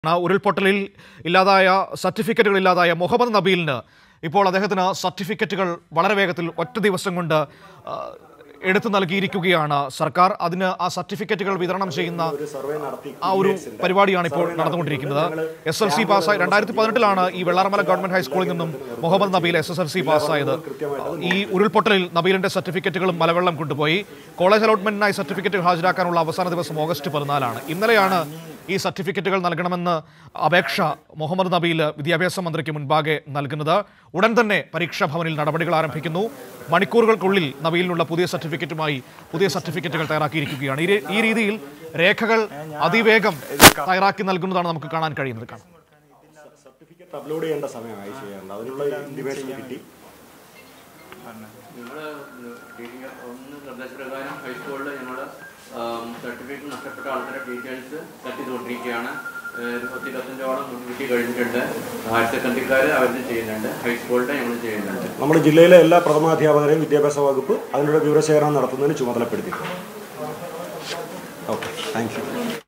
ആ ഉരുൾപൊട്ടലിൽ ഇല്ലാതായ സർട്ടിഫിക്കറ്റുകൾ ഇല്ലാതായ മുഹമ്മദ് നബീലിന് ഇപ്പോൾ അദ്ദേഹത്തിന് സർട്ടിഫിക്കറ്റുകൾ വളരെ വേഗത്തിൽ ഒറ്റ ദിവസം കൊണ്ട് ആ, എടുത്തു നൽകിയിരിക്കുകയാണ് സർക്കാർ അതിന് ആ സർട്ടിഫിക്കറ്റുകൾ വിതരണം ചെയ്യുന്ന ആ ഒരു പരിപാടിയാണ് ഇപ്പോൾ നടന്നുകൊണ്ടിരിക്കുന്നത് എസ് എൽ സി പാസ്സായി രണ്ടായിരത്തി പതിനെട്ടിലാണ് ഈ വെള്ളാർമല ഗവൺമെന്റ് ഹൈസ്കൂളിൽ നിന്നും Muhammad Nabeel S S L C പാസ്സായത് ഈ ഉരുൾപൊട്ടലിൽ നബീലിന്റെ സർട്ടിഫിക്കറ്റുകളും മലവെള്ളം കൊണ്ടുപോയി കോളേജ് അലോട്ട്മെന്റിനായി സർട്ടിഫിക്കറ്റ് ഹാജരാക്കാനുള്ള അവസാന ദിവസം ഓഗസ്റ്റ് പതിനാലാണ് ഇന്നലെയാണ് ഈ സർട്ടിഫിക്കറ്റുകൾ നൽകണമെന്ന് അപേക്ഷ മുഹമ്മദ് നബീൽ വിദ്യാഭ്യാസ മന്ത്രിക്ക് മുൻപാകെ നൽകുന്നത് ഉടൻ തന്നെ പരീക്ഷാ ഭവനിൽ നടപടികൾ ആരംഭിക്കുന്നു മണിക്കൂറുകൾക്കുള്ളിൽ നബീലിനുള്ള പുതിയ സർട്ടിഫിക്കറ്റുമായി പുതിയ സർട്ടിഫിക്കറ്റുകൾ തയ്യാറാക്കിയിരിക്കുകയാണ് ഈ രീ- ഈ രീതിയിൽ രേഖകൾ അതിവേഗം തയ്യാറാക്കി നൽകുന്നതാണ് നമുക്ക് കാണാൻ കഴിയുന്നത് കാണാം സർട്ടിഫിക്കറ്റ് അപ്ലോഡ് ചെയ്യേണ്ട സമയമായി ചെയ്യേണ്ടത് അതിനുള്ള ഇൻഡിമേഷൻ കിട്ടി ഞങ്ങളുടെ ഡീലിംഗ് ഒന്ന് നിർദ്ദേശപ്രകാരം ഹൈസ്കൂളിൽ ഞങ്ങളുടെ സർട്ടിഫിക്കറ്റ് നഷ്ടപ്പെട്ട ആൾക്കാരുടെ ഡീറ്റെയിൽസ് സെറ്റ് ചെയ്തുകൊണ്ടിരിക്കുകയാണ് ഏഹ് ഒരു പത്ത് ഇരുപത്തഞ്ചോളം മുൻകൂട്ടി കഴിഞ്ഞിട്ടുണ്ട് ഹയർ സെക്കൻഡറിക്കാർ അവരുടെ ചെയ്യുന്നുണ്ട് ഹൈസ്കൂളിൻ്റെ ഞങ്ങൾ ചെയ്യുന്നുണ്ട് നമ്മുടെ ജില്ലയിലെ എല്ലാ പ്രഥമാധ്യാപകരെയും വിദ്യാഭ്യാസ വകുപ്പ് അതിനുള്ള വിവരശേഖരണം നടത്തുന്നതിന് ചുമതലപ്പെടുത്തി ഓക്കെ താങ്ക് യു